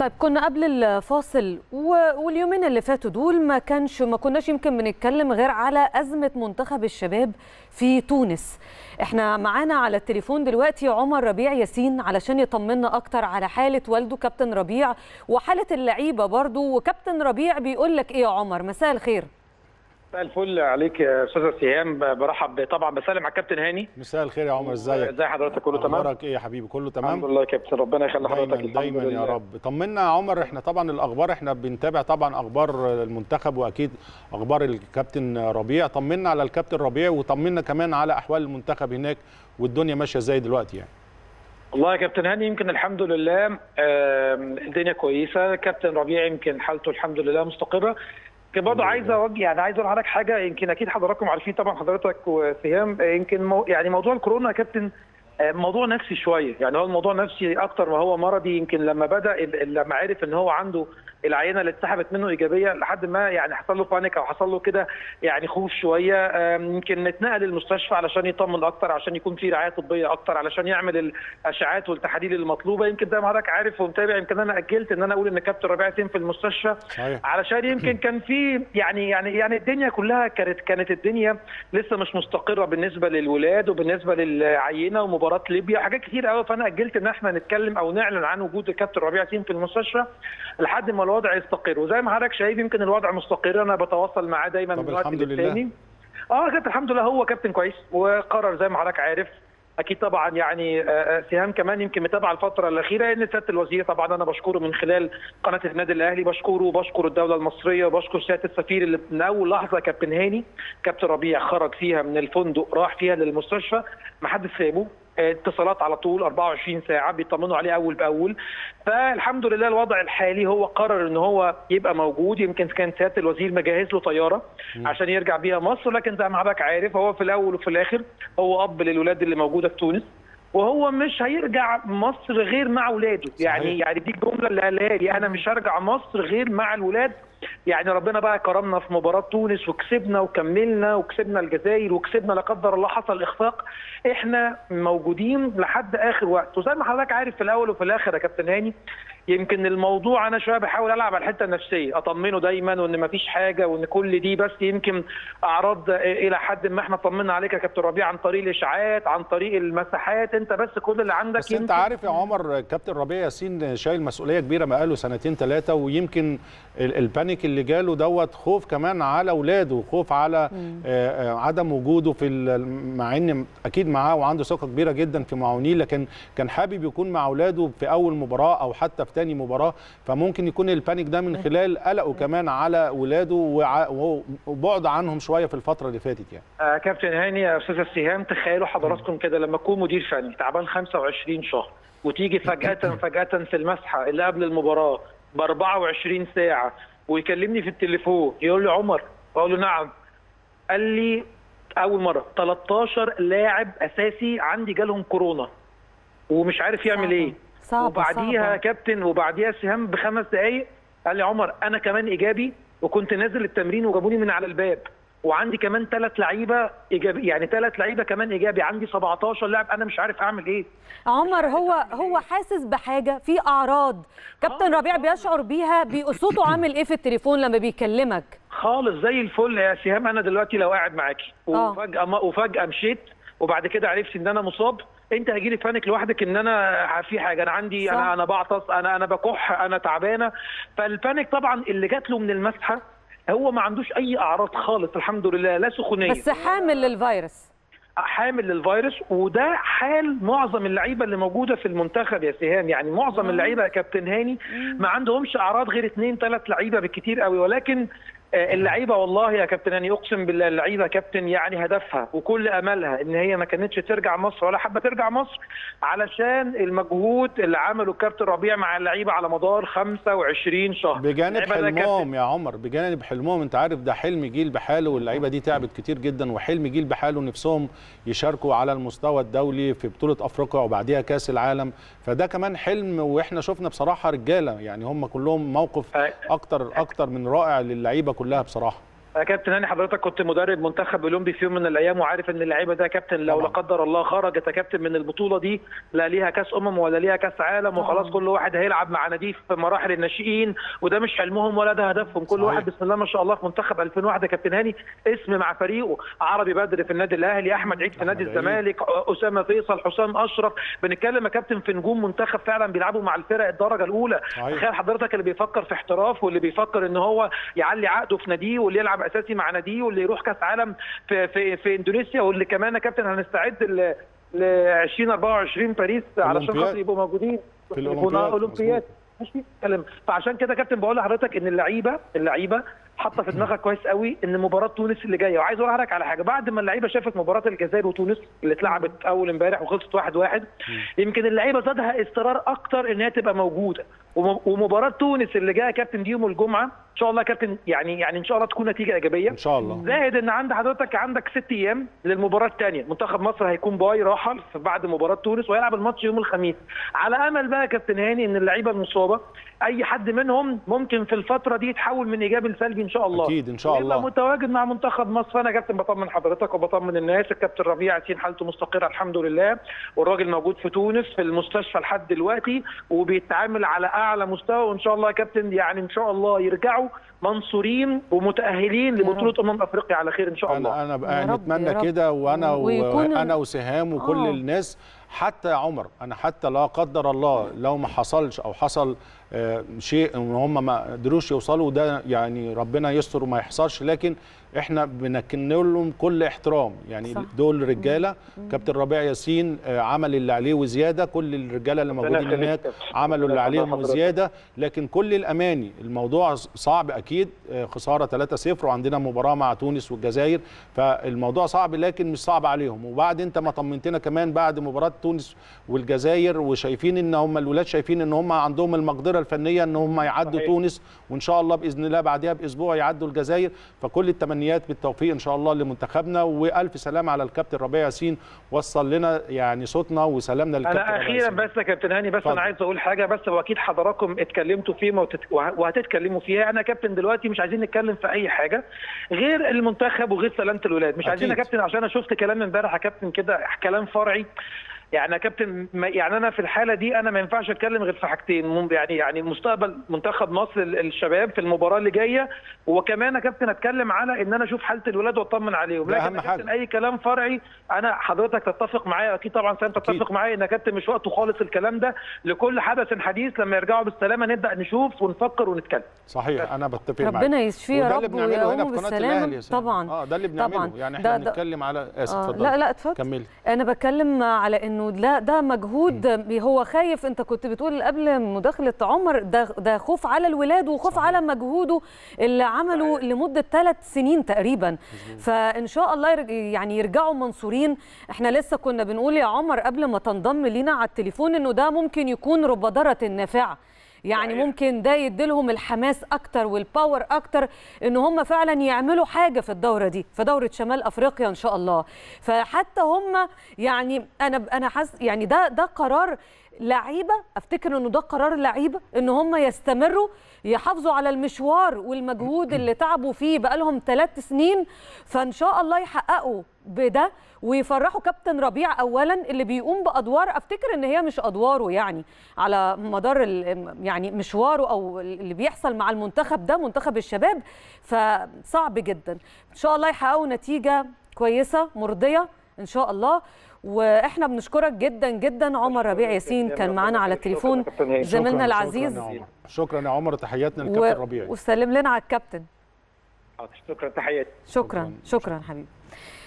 طيب كنا قبل الفاصل واليومين اللي فاتوا دول ما كانش ما كناش يمكن بنتكلم غير على أزمة منتخب الشباب في تونس احنا معانا على التليفون دلوقتي عمر ربيع ياسين علشان يطمنا اكتر على حالة والده كابتن ربيع وحالة اللعيبة برضو وكابتن ربيع بيقول لك ايه يا عمر مساء الخير مساء الفل عليك يا استاذ سهام برحب طبعا بسلم على الكابتن هاني مساء الخير يا عمر ازيك ازي حضرتك كله تمام اخبارك ايه يا حبيبي كله تمام الحمد لله يا كابتن ربنا يخلي حضرتك دايما دايما يا رب طمنا يا عمر احنا طبعا الاخبار احنا بنتابع طبعا اخبار المنتخب واكيد اخبار الكابتن ربيع طمنا على الكابتن ربيع وطمنا كمان على احوال المنتخب هناك والدنيا ماشيه ازاي دلوقتي يعني والله يا كابتن هاني يمكن الحمد لله الدنيا كويسه كابتن ربيع يمكن حالته الحمد لله مستقره يمكن برضه عايز اوجه يعني عايز اقول لحضرتك حاجه يمكن اكيد حضراتكم عارفين طبعا حضرتك وسهام يمكن مو يعني موضوع الكورونا يا كابتن موضوع نفسي شويه يعني هو الموضوع نفسي اكتر ما هو مرضي يمكن لما بدا لما عرف ان هو عنده العينه اللي اتسحبت منه ايجابيه لحد ما يعني حصل له بانيك او حصل له كده يعني خوف شويه يمكن اتنقل المستشفى علشان يطمن اكتر عشان يكون في رعايه طبيه اكتر علشان يعمل الاشعاعات والتحاليل المطلوبه يمكن زي ما حضرتك عارف ومتابع يمكن انا اجلت ان انا اقول ان كابتن ربيع سين في المستشفى صحيح. علشان يمكن كان في يعني يعني يعني الدنيا كلها كانت كانت الدنيا لسه مش مستقره بالنسبه للولاد وبالنسبه للعينه ومباراه ليبيا حاجات كتير قوي فانا اجلت ان احنا نتكلم او نعلن عن وجود الكابتن ربيع سين في المستشفى لحد ما الوضع يستقر وزي ما حضرتك شايف يمكن الوضع مستقر انا بتواصل معاه دايما طب من وقت الحمد للتاني لله. اه كابتن الحمد لله هو كابتن كويس وقرر زي ما حضرتك عارف اكيد طبعا يعني سهام كمان يمكن متابعه الفتره الاخيره ان سياده الوزير طبعا انا بشكره من خلال قناه النادي الاهلي بشكره وبشكر الدوله المصريه وبشكر سياده السفير اللي من اول لحظه كابتن هاني كابتن ربيع خرج فيها من الفندق راح فيها للمستشفى ما حدش سابه اتصالات على طول 24 ساعه بيطمنوا عليه اول باول فالحمد لله الوضع الحالي هو قرر ان هو يبقى موجود يمكن كان سياده الوزير مجهز له طياره عشان يرجع بيها مصر لكن زي ما حضرتك عارف هو في الاول وفي الاخر هو اب للولاد اللي موجوده في تونس وهو مش هيرجع مصر غير مع اولاده يعني يعني دي الجمله اللي قالها لي انا مش هرجع مصر غير مع الولاد يعني ربنا بقى كرمنا في مباراه تونس وكسبنا وكملنا وكسبنا الجزائر وكسبنا لا قدر الله حصل اخفاق احنا موجودين لحد اخر وقت وزي ما حضرتك عارف في الاول وفي الاخر يا كابتن هاني يمكن الموضوع انا شويه بحاول العب على الحته النفسيه اطمنه دايما وان ما فيش حاجه وان كل دي بس يمكن اعراض الى حد ما احنا طمنا عليك يا كابتن ربيع عن طريق الاشاعات عن طريق المساحات انت بس كل اللي عندك بس انت عارف يا عمر كابتن ربيع ياسين شايل مسؤوليه كبيره بقاله سنتين ثلاثه ويمكن البانيك اللي جاله دوت خوف كمان على اولاده خوف على آه عدم وجوده في مع ان اكيد معاه وعنده ثقه كبيره جدا في معاونيه لكن كان حابب يكون مع اولاده في اول مباراه او حتى في ثاني مباراه فممكن يكون البانيك ده من خلال قلقه كمان على اولاده وبعد عنهم شويه في الفتره اللي فاتت يعني آه كابتن هاني يا استاذ السهام تخيلوا حضراتكم كده لما تكون مدير فني تعبان 25 شهر وتيجي فجاه فجاه في المسحه اللي قبل المباراه ب 24 ساعه ويكلمني في التليفون يقول لي عمر اقول له نعم قال لي اول مره 13 لاعب اساسي عندي جالهم كورونا ومش عارف يعمل ايه صعبة وبعديها صعبة. كابتن وبعديها سهام بخمس دقائق قال لي عمر انا كمان ايجابي وكنت نازل التمرين وجابوني من على الباب وعندي كمان ثلاث لعيبه ايجابي يعني ثلاث لعيبه كمان ايجابي عندي 17 لاعب انا مش عارف اعمل ايه عمر هو هو حاسس بحاجه في اعراض كابتن ربيع بيشعر بيها بصوته عامل ايه في التليفون لما بيكلمك خالص زي الفل يا سهام انا دلوقتي لو قاعد معاكي وفجاه ما وفجاه مشيت وبعد كده عرفت ان انا مصاب انت هيجي لك بانيك لوحدك ان انا في حاجه انا عندي صح. انا انا بعطس انا انا بكح انا تعبانه فالبانيك طبعا اللي جات له من المسحه هو ما عندوش اي اعراض خالص الحمد لله لا سخونيه بس حامل للفيروس حامل للفيروس وده حال معظم اللعيبه اللي موجوده في المنتخب يا سهام يعني معظم اللعيبه يا كابتن هاني ما عندهمش اعراض غير اثنين ثلاث لعيبه بالكتير قوي ولكن اللعيبه والله يا كابتن يعني اقسم بالله اللعيبه كابتن يعني هدفها وكل املها ان هي ما كانتش ترجع مصر ولا حابه ترجع مصر علشان المجهود اللي عمله الكابتن ربيع مع اللعيبه على مدار 25 شهر بجانب اللعيبة ده حلمهم يا عمر بجانب حلمهم انت عارف ده حلم جيل بحاله واللعيبه دي تعبت كتير جدا وحلم جيل بحاله نفسهم يشاركوا على المستوى الدولي في بطوله افريقيا وبعديها كاس العالم فده كمان حلم واحنا شفنا بصراحه رجاله يعني هم كلهم موقف أي. اكتر اكتر من رائع للعيبه كلها بصراحه يا كابتن هاني حضرتك كنت مدرب منتخب اولمبي في يوم من الايام وعارف ان اللعيبه ده يا كابتن لو لا طبعاً. قدر الله خرجت يا كابتن من البطوله دي لا ليها كاس امم ولا ليها كاس عالم وخلاص طبعاً. كل واحد هيلعب مع ناديه في مراحل الناشئين وده مش حلمهم ولا ده هدفهم كل صحيح. واحد بسم الله ما شاء الله في منتخب 2001 يا كابتن هاني اسم مع فريقه عربي بدر في النادي الاهلي احمد عيد في نادي عيد. الزمالك اسامه فيصل حسام اشرف بنتكلم يا كابتن في نجوم منتخب فعلا بيلعبوا مع الفرق الدرجه الاولى صحيح. تخيل حضرتك اللي بيفكر في احتراف واللي بيفكر ان هو يعلي عقده في ناديه واللي يلعب اساسي مع ناديه واللي يروح كاس عالم في في, في اندونيسيا واللي كمان يا كابتن هنستعد ل ل 2024 باريس علشان أولمبياد. خاطر يبقوا موجودين في يبقوا الأولمبياد، اولمبياد مش بيتكلم فعشان كده يا كابتن بقول لحضرتك ان اللعيبه اللعيبه حاطه في دماغها كويس قوي ان مباراه تونس اللي جايه وعايز اقول لحضرتك على حاجه بعد ما اللعيبه شافت مباراه الجزائر وتونس اللي اتلعبت اول امبارح وخلصت واحد واحد يمكن اللعيبه زادها اصرار اكتر ان هي تبقى موجوده وم- ومباراه تونس اللي جايه يا كابتن دي يوم الجمعه ان شاء الله يا كابتن يعني يعني ان شاء الله تكون نتيجه ايجابيه ان شاء الله زائد ان عند حضرتك عندك ست ايام للمباراه الثانيه منتخب مصر هيكون باي راحه في بعد مباراه تونس وهيلعب الماتش يوم الخميس على امل بقى يا كابتن هاني ان اللعيبه المصابه اي حد منهم ممكن في الفتره دي يتحول من ايجابي لسلبي ان شاء الله أكيد إن شاء ويبقى الله. متواجد مع منتخب مصر انا يا كابتن بطمن حضرتك وبطمن الناس الكابتن ربيع ياسين حالته مستقره الحمد لله والراجل موجود في تونس في المستشفى لحد دلوقتي وبيتعامل على اعلى مستوى وان شاء الله يا كابتن يعني ان شاء الله يرجعوا منصورين ومتاهلين يا لبطوله امم افريقيا على خير ان شاء الله انا انا يا بقى رب، نتمنى يا رب. كده وانا ويكون- وانا وسهام وكل آه. الناس حتى يا عمر انا حتى لا قدر الله لو ما حصلش او حصل آه، شيء ان هم ما قدروش يوصلوا ده يعني ربنا يستر وما يحصلش لكن احنا بنكن لهم كل احترام يعني صح. دول رجاله كابتن ربيع ياسين آه، عمل اللي عليه وزياده كل الرجاله اللي موجودين يخليك هناك يا كابتن. عملوا اللي ربنا عليهم حضرتك. وزياده لكن كل الاماني الموضوع صعب اكيد آه، خساره 3-0 وعندنا مباراه مع تونس والجزائر فالموضوع صعب لكن مش صعب عليهم وبعد انت ما طمنتنا كمان بعد مباراه تونس والجزائر وشايفين ان هم الولاد شايفين ان هم عندهم المقدره الفنيه ان هم يعدوا صحيح. تونس وان شاء الله باذن الله بعدها باسبوع يعدوا الجزائر فكل التمنيات بالتوفيق ان شاء الله لمنتخبنا والف سلام على الكابتن ربيع ياسين وصل لنا يعني صوتنا وسلامنا للكابتن انا ربيع اخيرا ياسين. بس يا كابتن هاني بس اتفضل. انا عايز اقول حاجه بس واكيد حضراتكم اتكلمتوا فيه وتت- وه- وهتتكلموا فيها انا يا كابتن دلوقتي مش عايزين نتكلم في اي حاجه غير المنتخب وغير سلامه الولاد مش عايزين يا أكيد. كابتن عشان انا شفت كلام امبارح يا كابتن كده كلام فرعي يعني يا كابتن ما- يعني انا في الحاله دي انا ما ينفعش اتكلم غير في حاجتين مم- يعني يعني مستقبل منتخب مصر ال- الشباب في المباراه اللي جايه وكمان يا كابتن اتكلم على ان انا اشوف حاله الولاد واطمن عليهم ده لكن أهم يا كابتن حاجة. اي كلام فرعي انا حضرتك تتفق معايا اكيد طبعا سام أكيد. تتفق معايا ان يا كابتن مش وقته خالص الكلام ده لكل حدث حديث لما يرجعوا بالسلامه نبدا نشوف ونفكر ونتكلم صحيح انا بتفق معاك ربنا يشفيه يا وده اللي رب بنعمله هنا ويقومه في قناه بالسلامة. الاهلي يا سلام. طبعا اه ده اللي بنعمله طبعا. يعني ده- احنا ده- بنتكلم على اسف آه اتفضل لا لا اتفضل كملي انا بتكلم على انه لا ده مجهود هو خايف انت كنت بتقول قبل مداخله عمر ده ده خوف على الولاد وخوف صحيح. على مجهوده اللي عمله لمده ثلاث سنين تقريبا فان شاء الله يرج- يعني يرجعوا منصورين احنا لسه كنا بنقول يا عمر قبل ما تنضم لينا على التليفون انه ده ممكن يكون ربادره النافعه يعني صحيح. ممكن ده يديلهم الحماس اكتر والباور اكتر ان هم فعلا يعملوا حاجه في الدوره دي في دوره شمال افريقيا ان شاء الله فحتى هم يعني انا انا حاسس يعني ده ده قرار لعيبه افتكر انه ده قرار لعيبه ان هم يستمروا يحافظوا على المشوار والمجهود اللي تعبوا فيه بقالهم ثلاث سنين فان شاء الله يحققوا بده ويفرحوا كابتن ربيع اولا اللي بيقوم بادوار افتكر ان هي مش ادواره يعني على مدار ال- يعني مشواره او اللي بيحصل مع المنتخب ده منتخب الشباب فصعب جدا ان شاء الله يحققوا نتيجه كويسه مرضيه ان شاء الله واحنا بنشكرك جدا جدا عمر ربيع ياسين كان معانا على التليفون زميلنا شكراً- العزيز شكرا يا عمر شكرا يا عمر تحياتنا و... للكابتن ربيع وسلم لنا على الكابتن شكرا تحياتي شكرا شكرا حبيبي